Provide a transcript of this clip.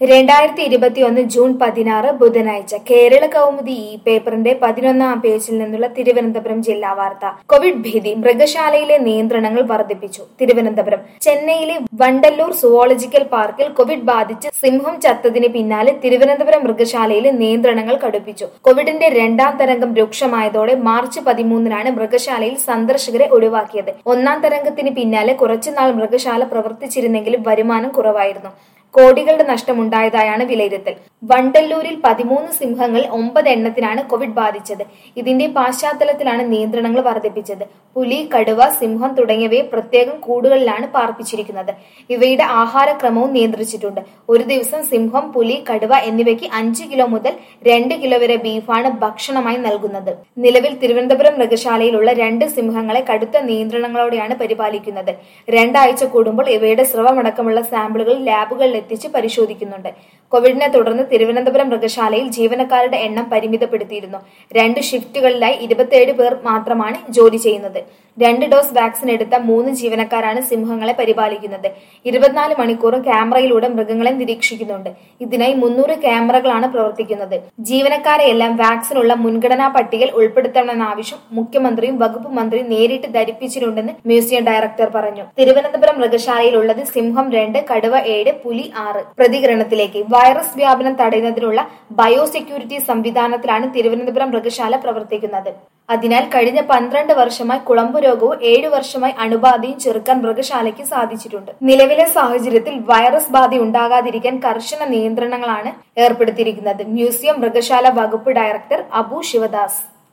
രണ്ടായിരത്തി ഇരുപത്തിയൊന്ന് ജൂൺ പതിനാറ് ബുധനാഴ്ച കേരള കൗമുദി ഈ പേപ്പറിന്റെ പതിനൊന്നാം പേജിൽ നിന്നുള്ള തിരുവനന്തപുരം ജില്ലാ വാർത്ത കോവിഡ് ഭീതി മൃഗശാലയിലെ നിയന്ത്രണങ്ങൾ വർദ്ധിപ്പിച്ചു തിരുവനന്തപുരം ചെന്നൈയിലെ വണ്ടല്ലൂർ സുവോളജിക്കൽ പാർക്കിൽ കോവിഡ് ബാധിച്ച് സിംഹം ചത്തതിന് പിന്നാലെ തിരുവനന്തപുരം മൃഗശാലയിലെ നിയന്ത്രണങ്ങൾ കടുപ്പിച്ചു കോവിഡിന്റെ രണ്ടാം തരംഗം രൂക്ഷമായതോടെ മാർച്ച് പതിമൂന്നിനാണ് മൃഗശാലയിൽ സന്ദർശകരെ ഒഴിവാക്കിയത് ഒന്നാം തരംഗത്തിന് പിന്നാലെ കുറച്ചുനാൾ മൃഗശാല പ്രവർത്തിച്ചിരുന്നെങ്കിലും വരുമാനം കുറവായിരുന്നു കോടികളുടെ നഷ്ടമുണ്ടായതായാണ് വിലയിരുത്തൽ വണ്ടല്ലൂരിൽ പതിമൂന്ന് സിംഹങ്ങൾ ഒമ്പത് എണ്ണത്തിനാണ് കോവിഡ് ബാധിച്ചത് ഇതിന്റെ പശ്ചാത്തലത്തിലാണ് നിയന്ത്രണങ്ങൾ വർദ്ധിപ്പിച്ചത് പുലി കടുവ സിംഹം തുടങ്ങിയവയെ പ്രത്യേകം കൂടുകളിലാണ് പാർപ്പിച്ചിരിക്കുന്നത് ഇവയുടെ ആഹാരക്രമവും നിയന്ത്രിച്ചിട്ടുണ്ട് ഒരു ദിവസം സിംഹം പുലി കടുവ എന്നിവയ്ക്ക് അഞ്ച് കിലോ മുതൽ രണ്ട് കിലോ വരെ ബീഫാണ് ഭക്ഷണമായി നൽകുന്നത് നിലവിൽ തിരുവനന്തപുരം മൃഗശാലയിലുള്ള രണ്ട് സിംഹങ്ങളെ കടുത്ത നിയന്ത്രണങ്ങളോടെയാണ് പരിപാലിക്കുന്നത് രണ്ടാഴ്ച കൂടുമ്പോൾ ഇവയുടെ സ്രവമടക്കമുള്ള സാമ്പിളുകൾ ലാബുകളിൽ എത്തിച്ച് പരിശോധിക്കുന്നുണ്ട് കോവിഡിനെ തുടർന്ന് തിരുവനന്തപുരം മൃഗശാലയിൽ ജീവനക്കാരുടെ എണ്ണം പരിമിതപ്പെടുത്തിയിരുന്നു രണ്ട് ഷിഫ്റ്റുകളിലായി ഇരുപത്തിയേഴ് പേർ മാത്രമാണ് ജോലി ചെയ്യുന്നത് രണ്ട് ഡോസ് വാക്സിൻ എടുത്ത മൂന്ന് ജീവനക്കാരാണ് സിംഹങ്ങളെ പരിപാലിക്കുന്നത് ഇരുപത്തിനാല് മണിക്കൂറും ക്യാമറയിലൂടെ മൃഗങ്ങളെ നിരീക്ഷിക്കുന്നുണ്ട് ഇതിനായി മുന്നൂറ് ക്യാമറകളാണ് പ്രവർത്തിക്കുന്നത് ജീവനക്കാരെയെല്ലാം വാക്സിനുള്ള മുൻഗണനാ പട്ടികയിൽ ഉൾപ്പെടുത്തണമെന്ന ആവശ്യം മുഖ്യമന്ത്രിയും വകുപ്പ് മന്ത്രിയും നേരിട്ട് ധരിപ്പിച്ചിട്ടുണ്ടെന്ന് മ്യൂസിയം ഡയറക്ടർ പറഞ്ഞു തിരുവനന്തപുരം മൃഗശാലയിലുള്ളത് സിംഹം രണ്ട് കടുവ ഏഴ് പുലി ആറ് പ്രതികരണത്തിലേക്ക് വൈറസ് വ്യാപനം തടയുന്നതിനുള്ള ബയോസെക്യൂരിറ്റി സംവിധാനത്തിലാണ് തിരുവനന്തപുരം മൃഗശാല പ്രവർത്തിക്കുന്നത് അതിനാൽ കഴിഞ്ഞ പന്ത്രണ്ട് വർഷമായി കുളമ്പു രോഗവും ഏഴു വർഷമായി അണുബാധയും ചെറുക്കാൻ മൃഗശാലയ്ക്ക് സാധിച്ചിട്ടുണ്ട് നിലവിലെ സാഹചര്യത്തിൽ വൈറസ് ബാധ ഉണ്ടാകാതിരിക്കാൻ കർശന നിയന്ത്രണങ്ങളാണ് ഏർപ്പെടുത്തിയിരിക്കുന്നത് മ്യൂസിയം മൃഗശാല വകുപ്പ് ഡയറക്ടർ അബു ശിവദാസ്